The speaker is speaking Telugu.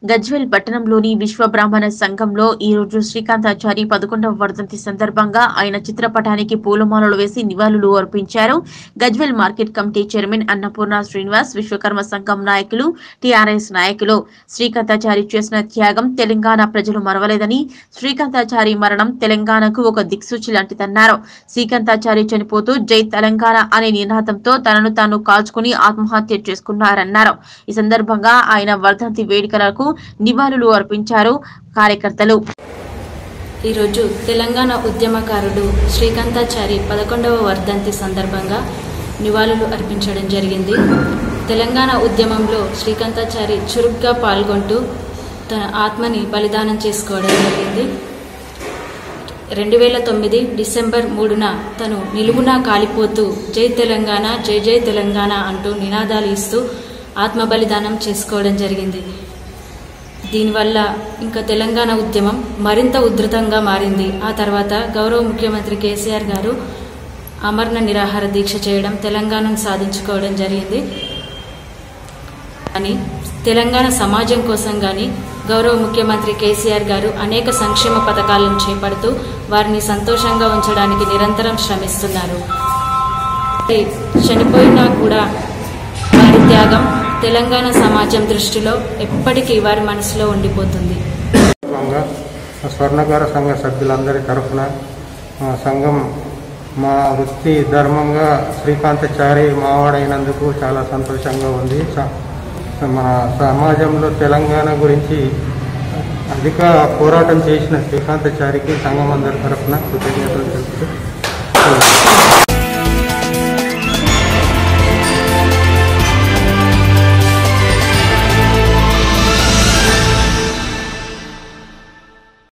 గజ్వెల్ పట్టణంలోని విశ్వ బ్రాహ్మణ సంఘంలో ఈ రోజు శ్రీకాంతాచారి పదకొండవ వర్ధంతి సందర్భంగా ఆయన చిత్రపటానికి పూలమాలలు వేసి నివాళులు అర్పించారు Gajwel market committee chairman Annapurna Srinivas Vishwakarma సంఘం నాయకులు టిఆర్ఎస్ నాయకులు శ్రీకాంతాచారి చేసిన త్యాగం తెలంగాణ ప్రజలు మరవలేదని శ్రీకాంతాచారి మరణం తెలంగాణకు ఒక దిక్సూచి లాంటిదన్నారు శ్రీకాంతాచారి చనిపోతూ జై తెలంగాణ అనే నినాదంతో తనను తాను కాల్చుకుని ఆత్మహత్య చేసుకున్నారన్నారు ఈ సందర్భంగా ఆయన వర్ధంతి వేడుకలకు నివాళులు అర్పించారు కార్యకర్తలు ఈరోజు తెలంగాణ ఉద్యమకారుడు శ్రీకాంతాచారి పదకొండవ వర్ధంతి సందర్భంగా నివాళులు అర్పించడం జరిగింది తెలంగాణ ఉద్యమంలో శ్రీకాంతాచారి చురుగ్గా పాల్గొంటూ తన ఆత్మని బలిదానం చేసుకోవడం జరిగింది రెండు వేల తొమ్మిది డిసెంబర్ మూడున తను నిలువునా కాలిపోతూ జై తెలంగాణ జై జై తెలంగాణ అంటూ నినాదాలు ఇస్తూ ఆత్మ బలిదానం చేసుకోవడం జరిగింది దీనివల్ల ఇంకా తెలంగాణ ఉద్యమం మరింత ఉధృతంగా మారింది ఆ తర్వాత గౌరవ ముఖ్యమంత్రి కేసీఆర్ గారు అమరణ నిరాహార దీక్ష చేయడం తెలంగాణను సాధించుకోవడం జరిగింది కానీ తెలంగాణ సమాజం కోసం కానీ గౌరవ ముఖ్యమంత్రి కేసీఆర్ గారు అనేక సంక్షేమ పథకాలను చేపడుతూ వారిని సంతోషంగా ఉంచడానికి నిరంతరం శ్రమిస్తున్నారు చనిపోయినా కూడా వారి త్యాగం తెలంగాణ సమాజం దృష్టిలో ఎప్పటికీ వారి మనసులో ఉండిపోతుంది సందర్భంగా స్వర్ణకార సంఘ సభ్యులందరి తరఫున మా సంఘం మా వృత్తి ధర్మంగా శ్రీకాంతచారి మావాడైనందుకు చాలా సంతోషంగా ఉంది స- మన సమాజంలో తెలంగాణ గురించి అధిక పోరాటం చేసిన శ్రీకాంతచారికి సంఘం అందరి తరఫున కృతజ్ఞతలు తెలుపుతూ